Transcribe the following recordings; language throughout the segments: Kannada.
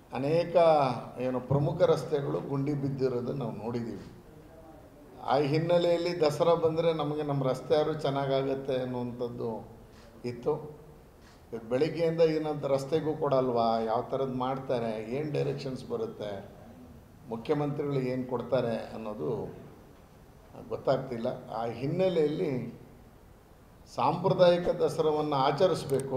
ಅನೇಕ ಏನು ಪ್ರಮುಖ ರಸ್ತೆಗಳು ಗುಂಡಿ ಬಿದ್ದಿರೋದನ್ನು ನಾವು ನೋಡಿದ್ದೀವಿ ಆ ಹಿನ್ನೆಲೆಯಲ್ಲಿ ದಸರಾ ಬಂದರೆ ನಮಗೆ ನಮ್ಮ ರಸ್ತೆ ಯಾರು ಚೆನ್ನಾಗಾಗತ್ತೆ ಅನ್ನುವಂಥದ್ದು ಇತ್ತು ಇವತ್ತು ಬೆಳಿಗ್ಗೆಯಿಂದ ಏನಂತ ರಸ್ತೆಗೂ ಕೊಡಲ್ವಾ ಯಾವ ಥರದ್ದು ಮಾಡ್ತಾರೆ ಏನು ಡೈರೆಕ್ಷನ್ಸ್ ಬರುತ್ತೆ ಮುಖ್ಯಮಂತ್ರಿಗಳು ಏನು ಕೊಡ್ತಾರೆ ಅನ್ನೋದು ಗೊತ್ತಾಗ್ತಿಲ್ಲ ಆ ಹಿನ್ನೆಲೆಯಲ್ಲಿ ಸಾಂಪ್ರದಾಯಿಕ ದಸರಾವನ್ನು ಆಚರಿಸಬೇಕು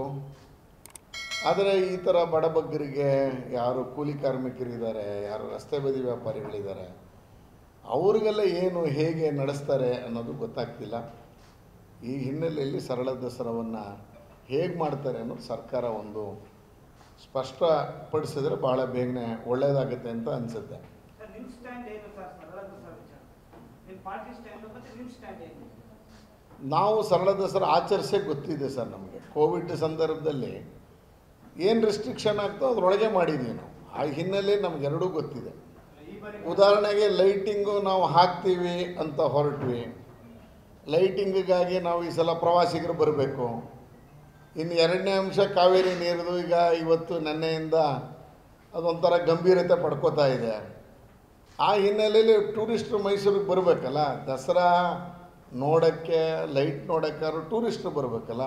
ಆದರೆ ಈ ಥರ ಬಡಬಗ್ಗರಿಗೆ ಯಾರು ಕೂಲಿ ಕಾರ್ಮಿಕರಿದ್ದಾರೆ ಯಾರು ರಸ್ತೆ ಬದಿ ವ್ಯಾಪಾರಿಗಳಿದ್ದಾರೆ ಅವ್ರಿಗೆಲ್ಲ ಏನು ಹೇಗೆ ನಡೆಸ್ತಾರೆ ಅನ್ನೋದು ಗೊತ್ತಾಗ್ತಿಲ್ಲ ಈ ಹಿನ್ನೆಲೆಯಲ್ಲಿ ಸರಳ ದಸರಾವನ್ನು ಹೇಗೆ ಮಾಡ್ತಾರೆ ಅನ್ನೋದು ಸರ್ಕಾರ ಒಂದು ಸ್ಪಷ್ಟಪಡಿಸಿದ್ರೆ ಭಾಳ ಬೇಗನೆ ಒಳ್ಳೆಯದಾಗುತ್ತೆ ಅಂತ ಅನಿಸುತ್ತೆ ಸರ್ ನಿಮ್ಮ ಸ್ಟ್ಯಾಂಡ್ ಏನು ಸರ್ ಸರಳ ದಸರಾ ವಿಚಾರ ನಿಮ್ಮ ಪಾರ್ಟಿ ಸ್ಟ್ಯಾಂಡ್ ಮತ್ತೆ ನಿಮ್ಮ ಸ್ಟ್ಯಾಂಡ್ ಏನು ನಾವು ಸರಳ ದಸರಾ ಆಚರಿಸೇ ಗೊತ್ತಿದೆ ಸರ್ ನಮಗೆ ಕೋವಿಡ್ ಸಂದರ್ಭದಲ್ಲಿ ಏನು ರೆಸ್ಟ್ರಿಕ್ಷನ್ ಆಗ್ತೋ ಅದರೊಳಗೆ ಮಾಡಿದ್ದೀವಿ ನಾವು ಆ ಹಿನ್ನೆಲೆ ನಮಗೆರಡೂ ಗೊತ್ತಿದೆ ಈ ಬಾರಿ ಉದಾಹರಣೆಗೆ ಲೈಟಿಂಗು ನಾವು ಹಾಕ್ತೀವಿ ಅಂತ ಹೊರಟ್ವಿ ಲೈಟಿಂಗಿಗಾಗಿ ನಾವು ಈ ಸಲ ಪ್ರವಾಸಿಗರು ಬರಬೇಕು ಇನ್ನು ಎರಡನೇ ಅಂಶ ಕಾವೇರಿ ನೀರಿದು ಈಗ ಇವತ್ತು ನೆನ್ನೆಯಿಂದ ಅದೊಂಥರ ಗಂಭೀರತೆ ಪಡ್ಕೋತಾ ಇದೆ ಆ ಹಿನ್ನೆಲೆಯಲ್ಲಿ ಟೂರಿಸ್ಟ್ರು ಮೈಸೂರಿಗೆ ಬರಬೇಕಲ್ಲ ದಸರಾ ನೋಡೋಕ್ಕೆ ಲೈಟ್ ನೋಡೋಕ್ಕಾದ್ರು ಟೂರಿಸ್ಟ್ರು ಬರಬೇಕಲ್ಲ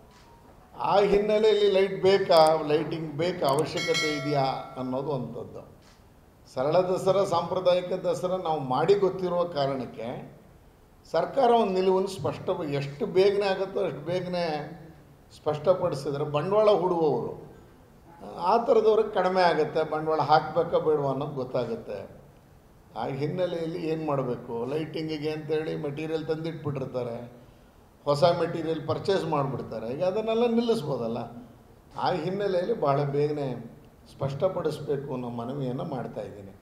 ಆ ಹಿನ್ನೆಲೆಯಲ್ಲಿ ಲೈಟ್ ಬೇಕಾ ಲೈಟಿಂಗ್ ಬೇಕಾ ಅವಶ್ಯಕತೆ ಇದೆಯಾ ಅನ್ನೋದು ಅಂಥದ್ದು ಸರಳ ದಸರಾ ಸಾಂಪ್ರದಾಯಿಕ ದಸರಾ ನಾವು ಮಾಡಿ ಗೊತ್ತಿರುವ ಕಾರಣಕ್ಕೆ ಸರ್ಕಾರ ಒಂದು ನಿಲುವನ್ನು ಸ್ಪಷ್ಟ ಎಷ್ಟು ಬೇಗನೆ ಆಗುತ್ತೋ ಅಷ್ಟು ಬೇಗನೆ ಸ್ಪಷ್ಟಪಡಿಸಿದ್ರೆ ಬಂಡವಾಳ ಹೂಡುವವರು ಆ ಥರದವ್ರಿಗೆ ಕಡಿಮೆ ಆಗುತ್ತೆ ಬಂಡವಾಳ ಹಾಕಬೇಕಾ ಬೇಡವಾ ಅನ್ನೋದು ಗೊತ್ತಾಗುತ್ತೆ ಆ ಹಿನ್ನೆಲೆಯಲ್ಲಿ ಏನು ಮಾಡಬೇಕು ಲೈಟಿಂಗಿಗೆ ಅಂತೇಳಿ ಮೆಟೀರಿಯಲ್ ತಂದಿಟ್ಬಿಟ್ಟಿರ್ತಾರೆ ಹೊಸ ಮೆಟೀರಿಯಲ್ ಪರ್ಚೇಸ್ ಮಾಡಿಬಿಡ್ತಾರೆ ಈಗ ಅದನ್ನೆಲ್ಲ ನಿಲ್ಲಿಸ್ಬೋದಲ್ಲ ಆ ಹಿನ್ನೆಲೆಯಲ್ಲಿ ಭಾಳ ಬೇಗನೆ ಸ್ಪಷ್ಟಪಡಿಸ್ಬೇಕು ಅನ್ನೋ ಮನವಿಯನ್ನು ಮಾಡ್ತಾ ಇದ್ದೀನಿ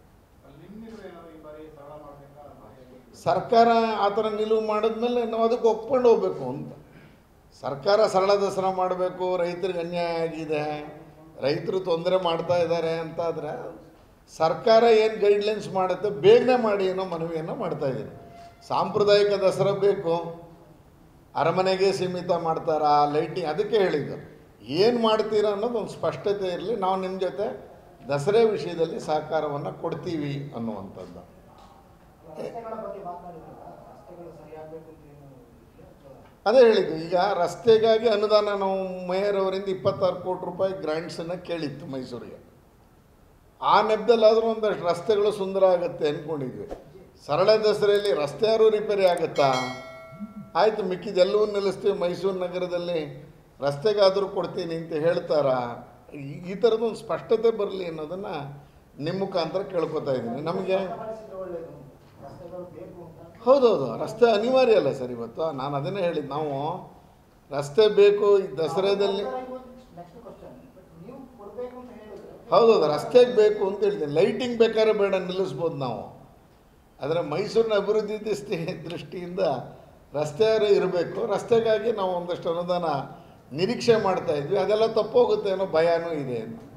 ಸರ್ಕಾರ ಆ ಥರ ನಿಲುವು ಮಾಡಿದ್ಮೇಲೆ ನಾವು ಅದಕ್ಕೆ ಒಪ್ಕೊಂಡು ಹೋಗ್ಬೇಕು ಅಂತ ಸರ್ಕಾರ ಸರಳ ದಸರಾ ಮಾಡಬೇಕು ರೈತರಿಗೆ ಅನ್ಯಾಯ ಆಗಿದೆ ರೈತರು ತೊಂದರೆ ಮಾಡ್ತಾ ಇದ್ದಾರೆ ಅಂತಾದರೆ ಸರ್ಕಾರ ಏನು ಗೈಡ್ಲೈನ್ಸ್ ಮಾಡುತ್ತೆ ಬೇಗನೆ ಮಾಡಿ ಅನ್ನೋ ಮನವಿಯನ್ನು ಮಾಡ್ತಾ ಇದ್ದೀನಿ ಸಾಂಪ್ರದಾಯಿಕ ದಸರಾ ಬೇಕು ಅರಮನೆಗೆ ಸೀಮಿತ ಮಾಡ್ತಾರಾ ಲೈಟಿಂಗ್ ಅದಕ್ಕೆ ಹೇಳಿದ್ದು ಏನು ಮಾಡ್ತೀರಾ ಅನ್ನೋದು ಒಂದು ಸ್ಪಷ್ಟತೆ ಇರಲಿ ನಾವು ನಿಮ್ಮ ಜೊತೆ ದಸರಾ ವಿಷಯದಲ್ಲಿ ಸಹಕಾರವನ್ನು ಕೊಡ್ತೀವಿ ಅನ್ನುವಂಥದ್ದು ರಸ್ತೆಗಳ ಬಗ್ಗೆ ಮಾತನಾಡಿದ್ರಲ್ಲ ರಸ್ತೆಗಳು ಸರಿಯಾಗಬೇಕು ಅಂತ ಏನು ಇದೆಯಾ? ಅಥವಾ ಅದೇ ಹೇಳಿದ್ದು ಈಗ ರಸ್ತೆಗಾಗಿ ಅನುದಾನ ನಾವು ಮೇಯರ್ ಅವರಿಂದ ಇಪ್ಪತ್ತಾರು ಕೋಟಿ ರೂಪಾಯಿ ಗ್ರ್ಯಾಂಟ್ಸನ್ನು ಕೇಳಿತ್ತು ಮೈಸೂರಿಗೆ ಆ ನೆಪದಲ್ಲಾದರೂ ಒಂದಷ್ಟು ರಸ್ತೆಗಳು ಸುಂದರ ಆಗುತ್ತೆ ಅಂದ್ಕೊಂಡಿದ್ವಿ ಸರಳ ದಸರೆಯಲ್ಲಿ ರಸ್ತೆ ಯಾರು ರಿಪೇರಿ ಆಗುತ್ತಾ ಆಯಿತು ಮಿಕ್ಕಿದೆಲ್ಲವೂ ನಿಲ್ಲಿಸ್ತೀವಿ ಮೈಸೂರು ನಗರದಲ್ಲಿ ರಸ್ತೆಗಾದರೂ ಕೊಡ್ತೀನಿ ಅಂತ ಹೇಳ್ತಾರಾ ಈ- ಈ ಥರದೊಂದು ಸ್ಪಷ್ಟತೆ ಬರಲಿ ಅನ್ನೋದನ್ನು ನಿಮ್ಮ ಮುಖಾಂತರ ಕೇಳ್ಕೊತಾ ಇದ್ದೀನಿ ನಮಗೆ ಸ್ಪಷ್ಟಪಡಿಸಿದ್ರೆ ಒಳ್ಳೆಯದು ರಸ್ತೆಗಳು ಬೇಕು ಅಂತ ಹೌದೌದು ರಸ್ತೆ ಅನಿವಾರ್ಯ ಅಲ್ಲ ಸರ್ ಇವತ್ತು ನಾನು ಅದನ್ನೇ ಹೇಳಿದ್ದು ನಾವು ರಸ್ತೆ ಬೇಕು ಈ ದಸರಾದಲ್ಲಿ ನೆಕ್ಸ್ಟ್ ಕ್ವಶನ್ ಬಟ್ ನೀವು ಕೊಡಬೇಕು ಅಂತ ಹೇಳಿದ್ರೆ ಹೌದೌದು ರಸ್ತೆಗೆ ಬೇಕು ಅಂತ ಹೇಳಿದ್ದೀನಿ ಲೈಟಿಂಗ್ ಬೇಕಾದ್ರೆ ಬೇಡ ನಿಲ್ಲಿಸ್ಬೋದು ನಾವು ಆದರೆ ಮೈಸೂರಿನ ಅಭಿವೃದ್ಧಿ ದೃಷ್ಟಿ ದೃಷ್ಟಿಯಿಂದ ರಸ್ತೆಯಾರು ಇರಬೇಕು ರಸ್ತೆಗಾಗಿ ನಾವು ಒಂದಷ್ಟು ಅನುದಾನ ನಿರೀಕ್ಷೆ ಮಾಡ್ತಾ ಇದ್ವಿ ಅದೆಲ್ಲ ತಪ್ಪೋಗುತ್ತೆ ಅನ್ನೋ ಭಯನೂ ಇದೆ ಅಂತ